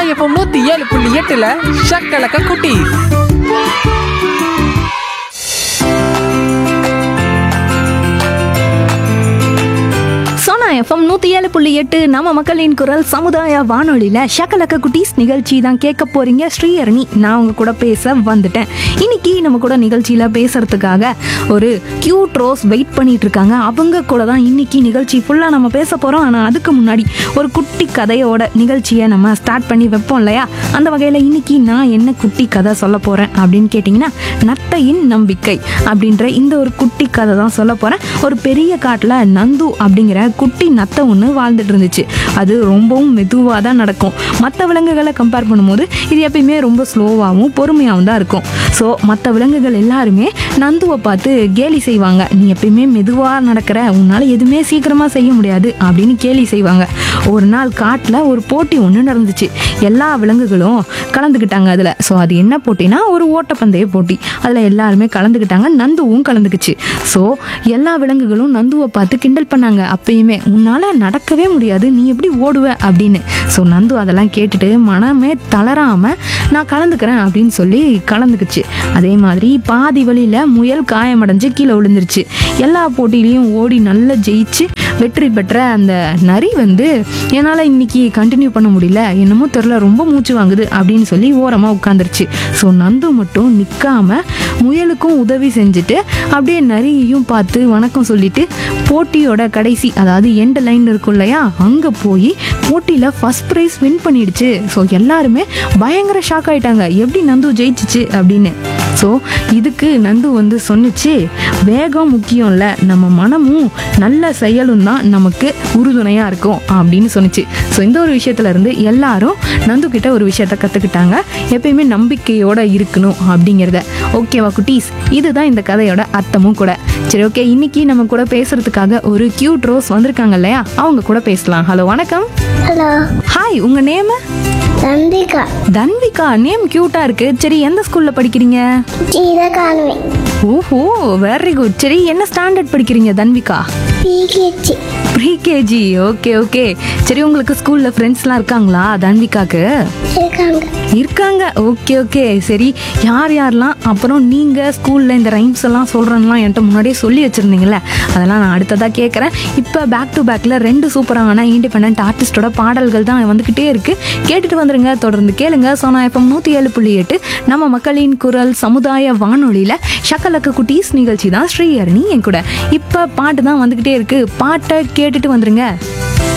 FM நூத்தி ஏழு புள்ளி எட்டுல ஷக்கலக்க குட்டி சோனா எஃப்எம் நூற்றி ஏழு புள்ளி எட்டு நம்ம மக்களின் குரல் சமுதாய வானொலியில் ஷக்கலக்க குட்டீஸ் நிகழ்ச்சி தான் கேட்க போறீங்க ஸ்ரீஹரணி நான் உங்க கூட பேச வந்துட்டேன் இன்னைக்கு நம்ம கூட நிகழ்ச்சியில் பேசுறதுக்காக ஒரு கியூட் ரோஸ் வெயிட் பண்ணிட்டு இருக்காங்க அவங்க கூட தான் இன்னைக்கு நிகழ்ச்சி ஃபுல்லாக நம்ம பேச போகிறோம் ஆனால் அதுக்கு முன்னாடி ஒரு குட்டி கதையோட நிகழ்ச்சியை நம்ம ஸ்டார்ட் பண்ணி வைப்போம் இல்லையா அந்த வகையில் இன்னைக்கு நான் என்ன குட்டி கதை சொல்ல போகிறேன் அப்படின்னு கேட்டிங்கன்னா நத்தையின் நம்பிக்கை அப்படின்ற இந்த ஒரு குட்டி கதை தான் சொல்ல போகிறேன் ஒரு பெரிய காட்டில் நந்து அப்படிங்கிற குட்டி நத்தை ஒன்று வாழ்ந்துட்டு இருந்துச்சு அது ரொம்பவும் மெதுவாக தான் நடக்கும் மற்ற விலங்குகளை கம்பேர் பண்ணும்போது இது எப்பயுமே ரொம்ப ஸ்லோவாகவும் பொறுமையாகவும் தான் இருக்கும் ஸோ மற்ற விலங்குகள் எல்லாருமே நந்துவை பார்த்து கேலி செய்வாங்க நீ எப்பயுமே மெதுவாக நடக்கிற உன்னால் எதுவுமே சீக்கிரமாக செய்ய முடியாது அப்படின்னு கேலி செய்வாங்க ஒரு நாள் காட்டில் ஒரு போட்டி ஒன்று நடந்துச்சு எல்லா விலங்குகளும் கலந்துக்கிட்டாங்க அதில் ஸோ அது என்ன போட்டினா ஒரு ஓட்டப்பந்தய போட்டி அதில் எல்லாருமே கலந்துக்கிட்டாங்க நந்துவும் கலந்துக்குச்சு ஸோ எல்லா விலங்குகளும் நந்துவை பார்த்து கிண்டல் பண்ணாங்க அப்பயுமே உன்னால் நடக்கவே முடியாது நீ எப்படி ஓடுவ அப்படின்னு ஸோ நந்து அதெல்லாம் கேட்டுட்டு மனமே தளராமல் நான் கலந்துக்கிறேன் அப்படின்னு சொல்லி கலந்துக்குச்சு அதே மாதிரி பாதி வழியில் முயல் காயமடைஞ்சு கீழே விழுந்துருச்சு எல்லா போட்டியிலையும் ஓடி நல்லா ஜெயிச்சு வெற்றி பெற்ற அந்த நரி வந்து என்னால் இன்னைக்கு கண்டினியூ பண்ண முடியல என்னமோ தெரில ரொம்ப மூச்சு வாங்குது அப்படின்னு சொல்லி ஓரமாக உட்காந்துருச்சு ஸோ நந்து மட்டும் நிற்காம முயலுக்கும் உதவி செஞ்சுட்டு அப்படியே நரியையும் பார்த்து வணக்கம் சொல்லிட்டு போட்டியோட கடைசி அதாவது எண்ட் லைன் இருக்கும் இல்லையா அங்கே போய் போட்டியில் ஃபர்ஸ்ட் ப்ரைஸ் வின் பண்ணிடுச்சு ஸோ எல்லாருமே பயங்கர ஷாக் ஆயிட்டாங்க எப்படி நந்து ஜெயிச்சிச்சு அப்படின்னு ஸோ இதுக்கு நந்து வந்து சொன்னுச்சு வேகம் முக்கியம் இல்லை நம்ம மனமும் நல்ல செயலும் தான் நமக்கு உறுதுணையாக இருக்கும் அப்படின்னு சொன்னுச்சு ஸோ இந்த ஒரு விஷயத்துல இருந்து எல்லாரும் நந்து கிட்ட ஒரு விஷயத்த கற்றுக்கிட்டாங்க எப்பயுமே நம்பிக்கையோட இருக்கணும் அப்படிங்கிறத ஓகேவா குட்டீஸ் இதுதான் இந்த கதையோட அர்த்தமும் கூட சரி ஓகே இன்னைக்கு நம்ம கூட பேசுறதுக்காக ஒரு கியூட் ரோஸ் வந்திருக்காங்க இல்லையா அவங்க கூட பேசலாம் ஹலோ வணக்கம் ஹலோ ஹாய் உங்க நேம் நந்திகா தன்விகா நேம் கியூட்டா இருக்கு சரி எந்த ஸ்கூல்ல படிக்கிறீங்க சீரகாணுவை ஓஹோ வெரி குட் சரி என்ன ஸ்டாண்டர்ட் படிக்கிறீங்க தன்விகா பிகேச்சி ப்ரீகேஜி ஓகே ஓகே சரி உங்களுக்கு ஸ்கூல்ல ஃப்ரெண்ட்ஸ்லாம் இருக்காங்களா தன்விகாக்கு இருக்காங்க இருக்காங்க ஓகே ஓகே சரி யார் யாரெல்லாம் அப்புறம் நீங்கள் ஸ்கூலில் இந்த ரைம்ஸ் எல்லாம் சொல்கிறேன்லாம் என்கிட்ட முன்னாடியே சொல்லி வச்சுருந்தீங்களே அதெல்லாம் நான் அடுத்ததாக கேட்குறேன் இப்போ பேக் டு பேக்கில் ரெண்டு சூப்பரான இண்டிபெண்ட் ஆர்டிஸ்டோட பாடல்கள் தான் வந்துக்கிட்டே இருக்குது கேட்டுட்டு வந்துருங்க தொடர்ந்து கேளுங்க சோனா எஃப்எம் நூற்றி ஏழு புள்ளி எட்டு நம்ம மக்களின் குரல் சமுதாய வானொலியில் ஷக்கலக்க குட்டீஸ் நிகழ்ச்சி தான் ஸ்ரீஹரணி என் கூட இப்போ பாட்டு தான் வந்துக்கிட்டே இருக்குது பாட்டை கேட்டுட்டு வந்துருங்க